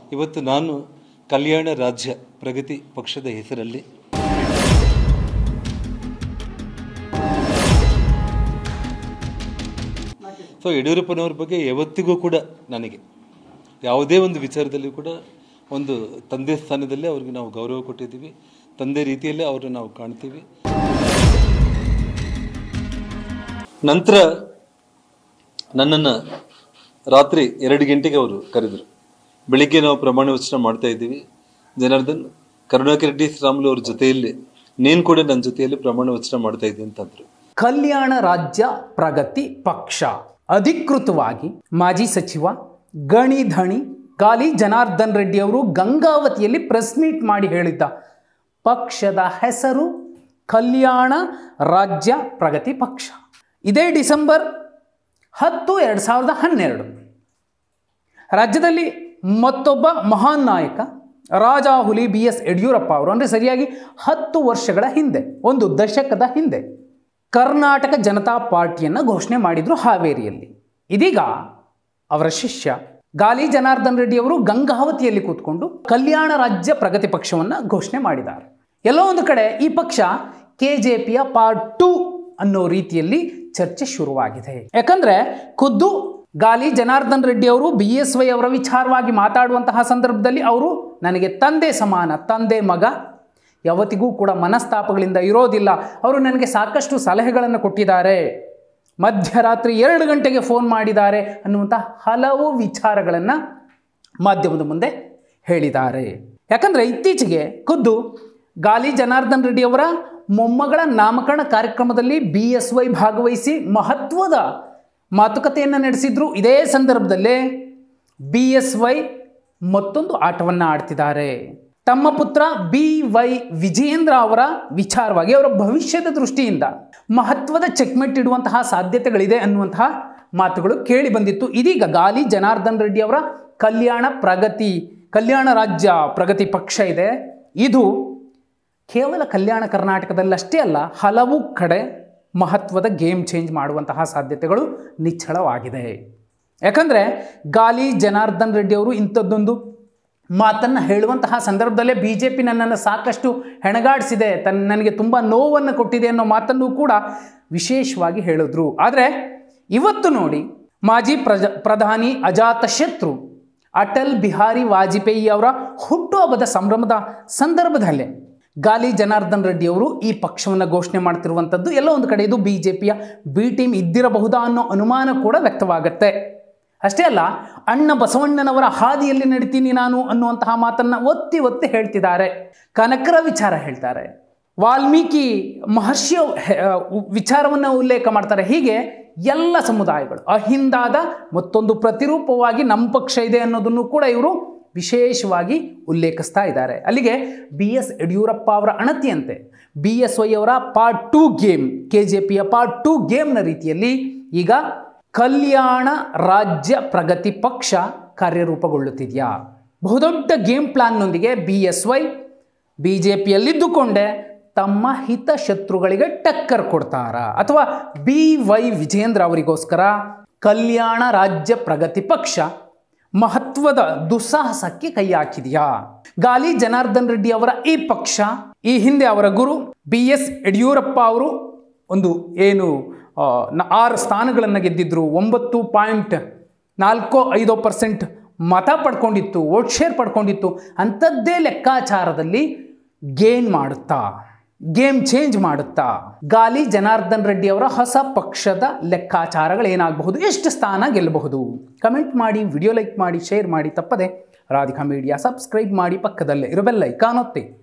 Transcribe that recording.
ಇವತ್ತು ನಾನು ಕಲ್ಯಾಣ ರಾಜ್ಯ ಪ್ರಗತಿ ಪಕ್ಷದ ಹೆಸರಲ್ಲಿ ಸೊ ಯಡಿಯೂರಪ್ಪನವ್ರ ಬಗ್ಗೆ ಯಾವತ್ತಿಗೂ ಕೂಡ ನನಗೆ ಯಾವುದೇ ಒಂದು ವಿಚಾರದಲ್ಲಿ ಕೂಡ ಒಂದು ತಂದೆ ಸ್ಥಾನದಲ್ಲಿ ಅವ್ರಿಗೆ ನಾವು ಗೌರವ ಕೊಟ್ಟಿದ್ದೀವಿ ತಂದೆ ರೀತಿಯಲ್ಲೇ ಅವ್ರನ್ನ ನಾವು ಕಾಣ್ತೀವಿ ನಂತರ ನನ್ನನ್ನು ರಾತ್ರಿ ಎರಡು ಗಂಟೆಗೆ ಅವರು ಕರೆದರು ಬೆಳಿಗ್ಗೆ ನಾವು ಪ್ರಮಾಣ ವಚನ ಮಾಡ್ತಾ ಇದ್ದೀವಿ ಜನಾರ್ದನ್ ಕರುಣಾಕರ್ ರೆಡ್ಡಿ ಶ್ರೀರಾಮುಲು ಅವ್ರ ಜೊತೆಯಲ್ಲಿ ನೀನು ಕೂಡ ನನ್ನ ಜೊತೆಯಲ್ಲಿ ಪ್ರಮಾಣ ವಚನ ಮಾಡ್ತಾ ಇದ್ದೀನಿ ಅಂತಂದ್ರು ಕಲ್ಯಾಣ ರಾಜ್ಯ ಪ್ರಗತಿ ಪಕ್ಷ ಅಧಿಕೃತವಾಗಿ ಮಾಜಿ ಸಚಿವ ಗಣಿ ಧಣಿ ಗಾಲಿ ಜನಾರ್ದನ್ ರೆಡ್ಡಿ ಅವರು ಗಂಗಾವತಿಯಲ್ಲಿ ಪ್ರೆಸ್ ಮೀಟ್ ಮಾಡಿ ಹೇಳಿದ್ದ ಪಕ್ಷದ ಹೆಸರು ಕಲ್ಯಾಣ ರಾಜ್ಯ ಪ್ರಗತಿ ಪಕ್ಷ ಇದೇ ಡಿಸೆಂಬರ್ ಹತ್ತು ಎರಡು ಸಾವಿರದ ಹನ್ನೆರಡು ರಾಜ್ಯದಲ್ಲಿ ಮತ್ತೊಬ್ಬ ಮಹಾನ್ ನಾಯಕ ರಾಜಾಹುಲಿ ಬಿ ಎಸ್ ಯಡಿಯೂರಪ್ಪ ಅವರು ಅಂದರೆ ಸರಿಯಾಗಿ ಹತ್ತು ವರ್ಷಗಳ ಹಿಂದೆ ಒಂದು ದಶಕದ ಹಿಂದೆ ಕರ್ನಾಟಕ ಜನತಾ ಪಾರ್ಟಿಯನ್ನು ಘೋಷಣೆ ಮಾಡಿದರು ಹಾವೇರಿಯಲ್ಲಿ ಇದೀಗ ಅವರ ಶಿಷ್ಯ ಗಾಲಿ ಜನಾರ್ದನ್ ರೆಡ್ಡಿ ಅವರು ಗಂಗಾವತಿಯಲ್ಲಿ ಕೂತ್ಕೊಂಡು ಕಲ್ಯಾಣ ರಾಜ್ಯ ಪ್ರಗತಿ ಪಕ್ಷವನ್ನು ಘೋಷಣೆ ಮಾಡಿದ್ದಾರೆ ಎಲ್ಲೋ ಒಂದು ಕಡೆ ಈ ಪಕ್ಷ ಕೆ ಜೆ ಪಿಯ ಪಾರ್ಟ್ ಟು ಅನ್ನೋ ರೀತಿಯಲ್ಲಿ ಚರ್ಚೆ ಶುರುವಾಗಿದೆ ಯಾಕಂದ್ರೆ ಖುದ್ದು ಗಾಲಿ ಜನಾರ್ದನ್ ರೆಡ್ಡಿ ಅವರು ಬಿ ಎಸ್ ವೈ ಅವರ ವಿಚಾರವಾಗಿ ಮಾತಾಡುವಂತಹ ಸಂದರ್ಭದಲ್ಲಿ ಅವರು ನನಗೆ ತಂದೆ ಸಮಾನ ತಂದೆ ಮಗ ಯಾವತ್ತಿಗೂ ಕೂಡ ಮನಸ್ತಾಪಗಳಿಂದ ಇರೋದಿಲ್ಲ ಅವರು ನನಗೆ ಸಾಕಷ್ಟು ಸಲಹೆಗಳನ್ನು ಕೊಟ್ಟಿದ್ದಾರೆ ಮಧ್ಯರಾತ್ರಿ ಎರಡು ಗಂಟೆಗೆ ಫೋನ್ ಮಾಡಿದ್ದಾರೆ ಅನ್ನುವಂಥ ಹಲವು ವಿಚಾರಗಳನ್ನು ಮಾಧ್ಯಮದ ಮುಂದೆ ಹೇಳಿದ್ದಾರೆ ಯಾಕಂದರೆ ಇತ್ತೀಚೆಗೆ ಖುದ್ದು ಗಾಲಿ ಜನಾರ್ದನ್ ರೆಡ್ಡಿ ಅವರ ಮೊಮ್ಮಗಳ ನಾಮಕರಣ ಕಾರ್ಯಕ್ರಮದಲ್ಲಿ ಬಿ ಎಸ್ ವೈ ಭಾಗವಹಿಸಿ ಮಹತ್ವದ ಮಾತುಕತೆಯನ್ನು ನಡೆಸಿದ್ರು ಇದೇ ಸಂದರ್ಭದಲ್ಲೇ ಬಿ ಎಸ್ ವೈ ಮತ್ತೊಂದು ಆಟವನ್ನು ಆಡ್ತಿದ್ದಾರೆ ತಮ್ಮ ಪುತ್ರ ಬಿ ವೈ ವಿಜಯೇಂದ್ರ ಅವರ ವಿಚಾರವಾಗಿ ಅವರ ಭವಿಷ್ಯದ ದೃಷ್ಟಿಯಿಂದ ಮಹತ್ವದ ಚೆಕ್ಮೆಟ್ ಇಡುವಂತಹ ಸಾಧ್ಯತೆಗಳಿದೆ ಅನ್ನುವಂತಹ ಮಾತುಗಳು ಕೇಳಿ ಬಂದಿತ್ತು ಇದೀಗ ಗಾಲಿ ಜನಾರ್ದನ್ ರೆಡ್ಡಿ ಅವರ ಕಲ್ಯಾಣ ಪ್ರಗತಿ ಕಲ್ಯಾಣ ರಾಜ್ಯ ಪ್ರಗತಿ ಪಕ್ಷ ಇದೆ ಇದು ಕೇವಲ ಕಲ್ಯಾಣ ಕರ್ನಾಟಕದಲ್ಲಷ್ಟೇ ಅಲ್ಲ ಹಲವು ಕಡೆ ಮಹತ್ವದ ಗೇಮ್ ಚೇಂಜ್ ಮಾಡುವಂತಹ ಸಾಧ್ಯತೆಗಳು ನಿಚ್ಚಳವಾಗಿದೆ ಯಾಕಂದರೆ ಗಾಲಿ ಜನಾರ್ದನ್ ರೆಡ್ಡಿ ಅವರು ಇಂಥದ್ದೊಂದು ಮಾತನ್ನು ಹೇಳುವಂತಹ ಸಂದರ್ಭದಲ್ಲೇ ಬಿ ಜೆ ಪಿ ನನ್ನನ್ನು ಸಾಕಷ್ಟು ಹೆಣಗಾಡಿಸಿದೆ ತನ್ನ ನನಗೆ ತುಂಬ ನೋವನ್ನು ಕೊಟ್ಟಿದೆ ಅನ್ನೋ ಮಾತನ್ನು ಕೂಡ ವಿಶೇಷವಾಗಿ ಹೇಳಿದ್ರು ಆದರೆ ಇವತ್ತು ನೋಡಿ ಮಾಜಿ ಪ್ರಜ ಪ್ರಧಾನಿ ಅಜಾತಶತ್ರು ಅಟಲ್ ಬಿಹಾರಿ ವಾಜಪೇಯಿ ಅವರ ಹುಟ್ಟುಹಬ್ಬದ ಸಂಭ್ರಮದ ಸಂದರ್ಭದಲ್ಲೇ ಗಾಲಿ ಜನಾರ್ದನ್ ರೆಡ್ಡಿ ಅವರು ಈ ಪಕ್ಷವನ್ನು ಘೋಷಣೆ ಮಾಡ್ತಿರುವಂಥದ್ದು ಎಲ್ಲೋ ಒಂದು ಕಡೆ ಇದು ಬಿ ಜೆ ಪಿಯ ಬಿ ಟೀಮ್ ಇದ್ದಿರಬಹುದಾ ಅನ್ನೋ ಅನುಮಾನ ಕೂಡ ವ್ಯಕ್ತವಾಗುತ್ತೆ ಅಷ್ಟೇ ಅಲ್ಲ ಅಣ್ಣ ಬಸವಣ್ಣನವರ ಹಾದಿಯಲ್ಲಿ ನಡಿತೀನಿ ನಾನು ಅನ್ನುವಂತಹ ಮಾತನ್ನು ಒತ್ತಿ ಒತ್ತಿ ಹೇಳ್ತಿದ್ದಾರೆ ಕನಕರ ವಿಚಾರ ಹೇಳ್ತಾರೆ ವಾಲ್ಮೀಕಿ ಮಹರ್ಷಿಯ ವಿಚಾರವನ್ನು ಉಲ್ಲೇಖ ಮಾಡ್ತಾರೆ ಹೀಗೆ ಎಲ್ಲ ಸಮುದಾಯಗಳು ಅಹಿಂದಾದ ಮತ್ತೊಂದು ಪ್ರತಿರೂಪವಾಗಿ ನಮ್ಮ ಪಕ್ಷ ಇದೆ ಅನ್ನೋದನ್ನು ಕೂಡ ಇವರು ವಿಶೇಷವಾಗಿ ಉಲ್ಲೇಖಿಸ್ತಾ ಇದ್ದಾರೆ ಅಲ್ಲಿಗೆ ಬಿ ಎಸ್ ಯಡಿಯೂರಪ್ಪ ಅವರ ಅಣತಿಯಂತೆ ಬಿ ಎಸ್ ವೈ ಅವರ part two game K J ಪಿಯ ಪಾರ್ಟ್ ಟು ಗೇಮ್ನ ರೀತಿಯಲ್ಲಿ ಈಗ ಕಲ್ಯಾಣ ರಾಜ್ಯ ಪ್ರಗತಿ ಪಕ್ಷ ಕಾರ್ಯರೂಪಗೊಳ್ಳುತ್ತಿದೆಯಾ ಬಹುದೊಡ್ಡ ಗೇಮ್ ಪ್ಲಾನ್ನೊಂದಿಗೆ B S Y B J ಪಿಯಲ್ಲಿದ್ದುಕೊಂಡೆ ತಮ್ಮ ಹಿತಶತ್ರುಗಳಿಗೆ ಟಕ್ಕರ್ ಕೊಡ್ತಾರಾ ಅಥವಾ ಬಿ ವೈ ವಿಜೇಂದ್ರ ಅವರಿಗೋಸ್ಕರ ಕಲ್ಯಾಣ ರಾಜ್ಯ ಪ್ರಗತಿ ಪಕ್ಷ ಮಹತ್ವದ ದುಸ್ಸಾಹಸಕ್ಕೆ ಕೈ ಹಾಕಿದೆಯಾ ಗಾಲಿ ಜನಾರ್ದನ್ ರೆಡ್ಡಿ ಅವರ ಈ ಪಕ್ಷ ಈ ಹಿಂದೆ ಅವರ ಗುರು ಬಿ ಎಸ್ ಯಡಿಯೂರಪ್ಪ ಅವರು ಒಂದು ಏನು ಆ, ನ- ಆರು ಸ್ಥಾನಗಳನ್ನು ಗೆದ್ದಿದ್ರು ಒಂಬತ್ತು ಪಾಯಿಂಟ್ ನಾಲ್ಕು ಐದು ಪರ್ಸೆಂಟ್ ಮತ ಪಡ್ಕೊಂಡಿತ್ತು ವೋಟ್ ಶೇರ್ ಪಡ್ಕೊಂಡಿತ್ತು ಅಂಥದ್ದೇ ಲೆಕ್ಕಾಚಾರದಲ್ಲಿ ಗೇನ್ ಮಾಡುತ್ತಾ ಗೇಮ್ ಚೇಂಜ್ ಮಾಡುತ್ತಾ ಗಾಲಿ ಜನಾರ್ದನ್ ರೆಡ್ಡಿ ಅವರ ಹೊಸ ಪಕ್ಷದ ಲೆಕ್ಕಾಚಾರಗಳು ಏನಾಗಬಹುದು ಎಷ್ಟು ಸ್ಥಾನ ಗೆಲ್ಲಬಹುದು ಕಮೆಂಟ್ ಮಾಡಿ ವಿಡಿಯೋ ಲೈಕ್ ಮಾಡಿ ಶೇರ್ ಮಾಡಿ ತಪ್ಪದೆ ರಾಧಿಕಾ ಮೀಡಿಯಾ ಸಬ್ಸ್ಕ್ರೈಬ್ ಮಾಡಿ ಪಕ್ಕದಲ್ಲೇ ಇರೋ ಬೆಲ್ ಐಕಾನ್ ಒತ್ತಿ